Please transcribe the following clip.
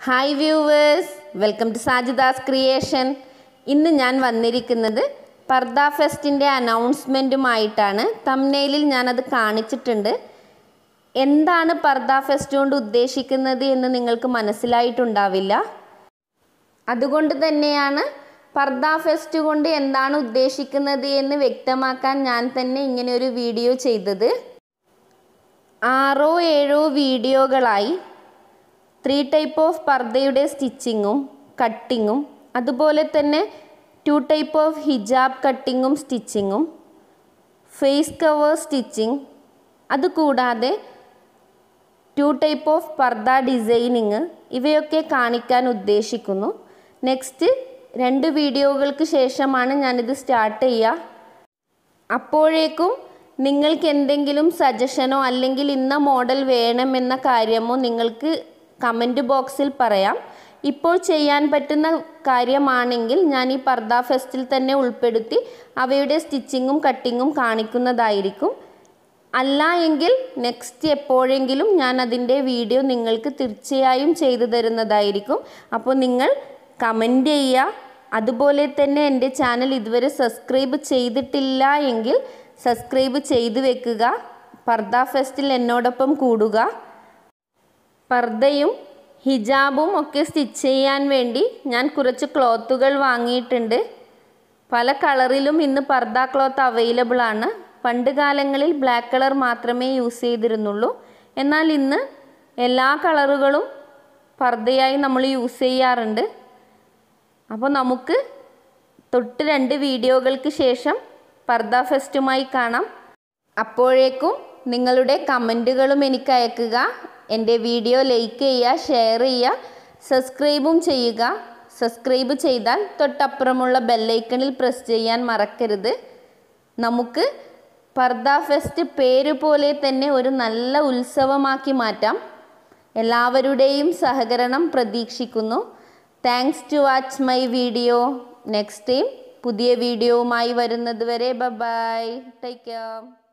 hi viewers welcome to Sajida's creation ഇന്ന് ഞാൻ വന്നിരിക്കുന്നത് പർദ ഫെസ്റ്റിൻ്റെ അനൗൺസ്മെൻറ്റുമായിട്ടാണ് തമ്നയിലിൽ ഞാനത് കാണിച്ചിട്ടുണ്ട് എന്താണ് പർദ ഫെസ്റ്റ് കൊണ്ട് ഉദ്ദേശിക്കുന്നത് എന്ന് നിങ്ങൾക്ക് മനസ്സിലായിട്ടുണ്ടാവില്ല അതുകൊണ്ട് തന്നെയാണ് പർദ ഫെസ്റ്റ് കൊണ്ട് എന്താണ് ഉദ്ദേശിക്കുന്നത് എന്ന് വ്യക്തമാക്കാൻ ഞാൻ തന്നെ ഇങ്ങനെ ഒരു വീഡിയോ ചെയ്തത് ആറോ ഏഴോ വീഡിയോകളായി ത്രീ ടൈപ്പ് ഓഫ് പർദ്ദയുടെ സ്റ്റിച്ചിങ്ങും കട്ടിങ്ങും അതുപോലെ തന്നെ ടു ടൈപ്പ് ഓഫ് ഹിജാബ് കട്ടിങ്ങും സ്റ്റിച്ചിങ്ങും ഫേസ് കവർ സ്റ്റിച്ചിങ് അതുകൂടാതെ ടു ടൈപ്പ് ഓഫ് പർദ്ദ ഡിസൈനിങ് ഇവയൊക്കെ കാണിക്കാൻ ഉദ്ദേശിക്കുന്നു നെക്സ്റ്റ് രണ്ട് വീഡിയോകൾക്ക് ശേഷമാണ് ഞാനിത് സ്റ്റാർട്ട് ചെയ്യുക അപ്പോഴേക്കും നിങ്ങൾക്ക് എന്തെങ്കിലും സജഷനോ അല്ലെങ്കിൽ ഇന്ന മോഡൽ വേണമെന്ന കാര്യമോ നിങ്ങൾക്ക് കമൻറ്റ് ബോക്സിൽ പറയാം ഇപ്പോൾ ചെയ്യാൻ പറ്റുന്ന കാര്യമാണെങ്കിൽ ഞാൻ ഈ പർദ ഫെസ്റ്റിൽ തന്നെ ഉൾപ്പെടുത്തി അവയുടെ സ്റ്റിച്ചിങ്ങും കട്ടിങ്ങും കാണിക്കുന്നതായിരിക്കും അല്ല എങ്കിൽ നെക്സ്റ്റ് എപ്പോഴെങ്കിലും ഞാൻ അതിൻ്റെ വീഡിയോ നിങ്ങൾക്ക് തീർച്ചയായും ചെയ്തു തരുന്നതായിരിക്കും അപ്പോൾ നിങ്ങൾ കമൻറ്റ് ചെയ്യുക അതുപോലെ തന്നെ എൻ്റെ ചാനൽ ഇതുവരെ സബ്സ്ക്രൈബ് ചെയ്തിട്ടില്ല എങ്കിൽ സബ്സ്ക്രൈബ് ചെയ്തു വെക്കുക പർദ ഫെസ്റ്റിൽ എന്നോടൊപ്പം കൂടുക പർദ്ദയും ഹിജാബും ഒക്കെ സ്റ്റിച്ച് ചെയ്യാൻ വേണ്ടി ഞാൻ കുറച്ച് ക്ലോത്തുകൾ വാങ്ങിയിട്ടുണ്ട് പല കളറിലും ഇന്ന് പർദ്ദ ക്ലോത്ത് അവൈലബിൾ ആണ് പണ്ട് കാലങ്ങളിൽ ബ്ലാക്ക് കളർ മാത്രമേ യൂസ് ചെയ്തിരുന്നുള്ളൂ എന്നാൽ ഇന്ന് എല്ലാ കളറുകളും പർദ്ദയായി നമ്മൾ യൂസ് ചെയ്യാറുണ്ട് അപ്പോൾ നമുക്ക് തൊട്ട് രണ്ട് വീഡിയോകൾക്ക് ശേഷം പർദ ഫെസ്റ്റുമായി കാണാം അപ്പോഴേക്കും നിങ്ങളുടെ കമൻറ്റുകളും എനിക്ക് അയക്കുക എൻ്റെ വീഡിയോ ലൈക്ക് ചെയ്യുക ഷെയർ ചെയ്യുക സബ്സ്ക്രൈബും ചെയ്യുക സബ്സ്ക്രൈബ് ചെയ്താൽ തൊട്ടപ്പുറമുള്ള ബെല്ലൈക്കണിൽ പ്രസ് ചെയ്യാൻ മറക്കരുത് നമുക്ക് പർദ ഫെസ്റ്റ് പേര് പോലെ തന്നെ ഒരു നല്ല ഉത്സവമാക്കി മാറ്റാം എല്ലാവരുടെയും സഹകരണം പ്രതീക്ഷിക്കുന്നു thanks to watch my video next time പുതിയ വീഡിയോവുമായി വരുന്നത് വരെ ബൈ ടേക്ക് കെയർ